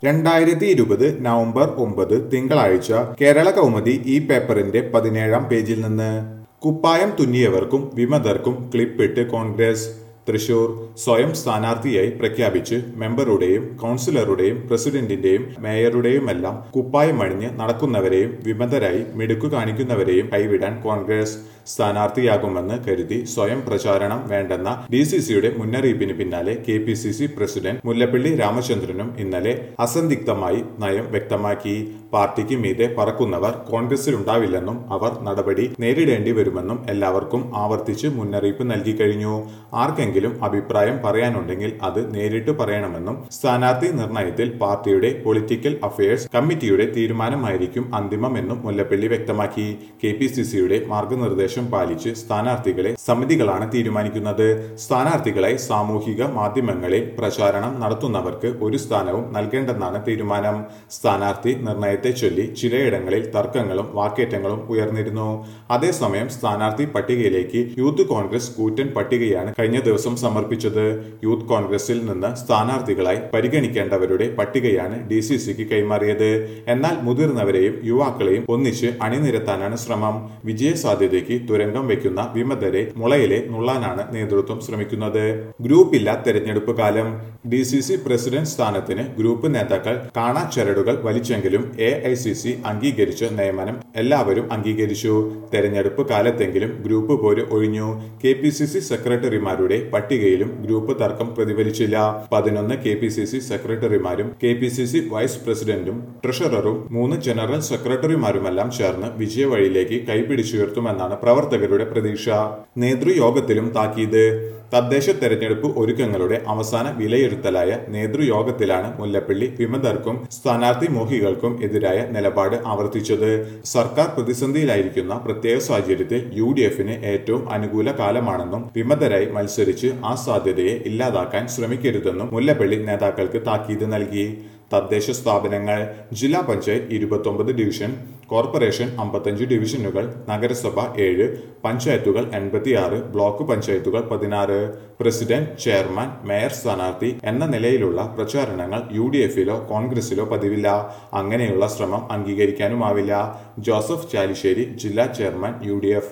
രണ്ടായിരത്തി ഇരുപത് നവംബർ ഒമ്പത് തിങ്കളാഴ്ച കേരള കൗമുദി ഈ പേപ്പറിന്റെ പതിനേഴാം പേജിൽ നിന്ന് കുപ്പായം തുന്നിയവർക്കും വിമതർക്കും ക്ലിപ്പിട്ട് കോൺഗ്രസ് തൃശൂർ സ്വയം സ്ഥാനാർത്ഥിയായി പ്രഖ്യാപിച്ച് മെമ്പറുടെയും കൗൺസിലറുടെയും പ്രസിഡന്റിന്റെയും മേയറുടെയുമെല്ലാം കുപ്പായം അണിഞ്ഞ് നടക്കുന്നവരെയും വിമതരായി മിടുക്കു കാണിക്കുന്നവരെയും കൈവിടാൻ കോൺഗ്രസ് സ്ഥാനാർത്ഥിയാകുമെന്ന് കരുതി സ്വയം പ്രചാരണം വേണ്ടെന്ന ഡി സി സിയുടെ മുന്നറിയിപ്പിന് പിന്നാലെ K P C C president Mullappally രാമചന്ദ്രനും ഇന്നലെ അസന്ദിഗ്ധമായി നയം വ്യക്തമാക്കി പാർട്ടിക്ക് മീതെ പറക്കുന്നവർ കോൺഗ്രസിലുണ്ടാവില്ലെന്നും അവർ നടപടി നേരിടേണ്ടി വരുമെന്നും എല്ലാവർക്കും ആവർത്തിച്ച് മുന്നറിയിപ്പ് നൽകി കഴിഞ്ഞു ആർക്കെങ്കിലും അഭിപ്രായം പറയാനുണ്ടെങ്കിൽ അത് നേരിട്ട് പറയണമെന്നും സ്ഥാനാർത്ഥി നിർണയത്തിൽ പാർട്ടിയുടെ പൊളിറ്റിക്കൽ അഫയേഴ്സ് കമ്മിറ്റിയുടെ തീരുമാനമായിരിക്കും അന്തിമമെന്നും മുല്ലപ്പള്ളി വ്യക്തമാക്കി കെ പി സി സിയുടെ മാർഗനിർദ്ദേശം പാലിച്ച് സ്ഥാനാർത്ഥികളെ സമിതികളാണ് തീരുമാനിക്കുന്നത് സ്ഥാനാർത്ഥികളായി സാമൂഹിക മാധ്യമങ്ങളിൽ പ്രചാരണം നടത്തുന്നവർക്ക് ഒരു സ്ഥാനവും നൽകേണ്ടെന്നാണ് തീരുമാനം സ്ഥാനാർത്ഥി നിർണയത്തെ ചൊല്ലി ചിലയിടങ്ങളിൽ തർക്കങ്ങളും വാക്കേറ്റങ്ങളും ഉയർന്നിരുന്നു അതേസമയം സ്ഥാനാർത്ഥി പട്ടികയിലേക്ക് യൂത്ത് കോൺഗ്രസ് കൂറ്റൻ പട്ടികയാണ് കഴിഞ്ഞ ദിവസം സമർപ്പിച്ചത് യൂത്ത് കോൺഗ്രസിൽ നിന്ന് സ്ഥാനാർത്ഥികളായി പരിഗണിക്കേണ്ടവരുടെ പട്ടികയാണ് ഡി സി സിക്ക് കൈമാറിയത് എന്നാൽ മുതിർന്നവരെയും യുവാക്കളെയും ഒന്നിച്ച് അണിനിരത്താനാണ് ശ്രമം വിജയ സാധ്യതയ്ക്ക് തുരങ്കം വയ്ക്കുന്ന വിമതരെ മുളയിലെ നുള്ളാനാണ് നേതൃത്വം ശ്രമിക്കുന്നത് ഗ്രൂപ്പില്ല തെരഞ്ഞെടുപ്പ് കാലം ഡി സി സി പ്രസിഡന്റ് സ്ഥാനത്തിന് ഗ്രൂപ്പ് നേതാക്കൾ കാണാ ചരടുകൾ വലിച്ചെങ്കിലും എ ഐ സി സി അംഗീകരിച്ച നിയമനം എല്ലാവരും അംഗീകരിച്ചു തെരഞ്ഞെടുപ്പ് കാലത്തെങ്കിലും ഗ്രൂപ്പ് പോര് ഒഴിഞ്ഞു കെ പി സി സി സെക്രട്ടറിമാരുടെ പട്ടികയിലും ഗ്രൂപ്പ് തർക്കം പ്രതിഫലിച്ചില്ല പതിനൊന്ന് കെ പി സി സി സെക്രട്ടറിമാരും K P C C vice പ്രസിഡന്റും ട്രഷററും മൂന്ന് ജനറൽ സെക്രട്ടറിമാരുമെല്ലാം ചേർന്ന് വിജയവഴിയിലേക്ക് കൈപിടിച്ചുയർത്തുമെന്നാണ് പ്രവർത്തകരുടെ പ്രതീക്ഷ നേതൃയോഗത്തിലും താക്കീത് തദ്ദേശ തെരഞ്ഞെടുപ്പ് ഒരുക്കങ്ങളുടെ അവസാന വിലയിരുത്തലായ നേതൃയോഗത്തിലാണ് മുല്ലപ്പള്ളി വിമതർക്കും സ്ഥാനാർത്ഥി മോഹികൾക്കും എതിരായ നിലപാട് ആവർത്തിച്ചത് സർക്കാർ പ്രതിസന്ധിയിലായിരിക്കുന്ന പ്രത്യേക സാഹചര്യത്തിൽ യു ഡി എഫിന് ഏറ്റവും അനുകൂല കാലമാണെന്നും വിമതരായി മത്സരിച്ച് ആ സാധ്യതയെ ഇല്ലാതാക്കാൻ ശ്രമിക്കരുതെന്നും മുല്ലപ്പള്ളി നേതാക്കൾക്ക് താക്കീത് നൽകി തദ്ദേശ സ്ഥാപനങ്ങൾ ജില്ലാ പഞ്ചായത്ത് ഇരുപത്തൊമ്പത് ഡിവിഷൻ കോർപ്പറേഷൻ അമ്പത്തഞ്ച് ഡിവിഷനുകൾ നഗരസഭ ഏഴ് പഞ്ചായത്തുകൾ എൺപത്തിയാറ് ബ്ലോക്ക് പഞ്ചായത്തുകൾ പതിനാറ് പ്രസിഡന്റ് ചെയർമാൻ മേയർ സ്ഥാനാർത്ഥി എന്ന നിലയിലുള്ള പ്രചാരണങ്ങൾ യു ഡി എഫിലോ കോൺഗ്രസിലോ പതിവില്ല അങ്ങനെയുള്ള ശ്രമം അംഗീകരിക്കാനുമാവില്ല ജോസഫ് ചാലിശ്ശേരി ജില്ലാ ചെയർമാൻ യു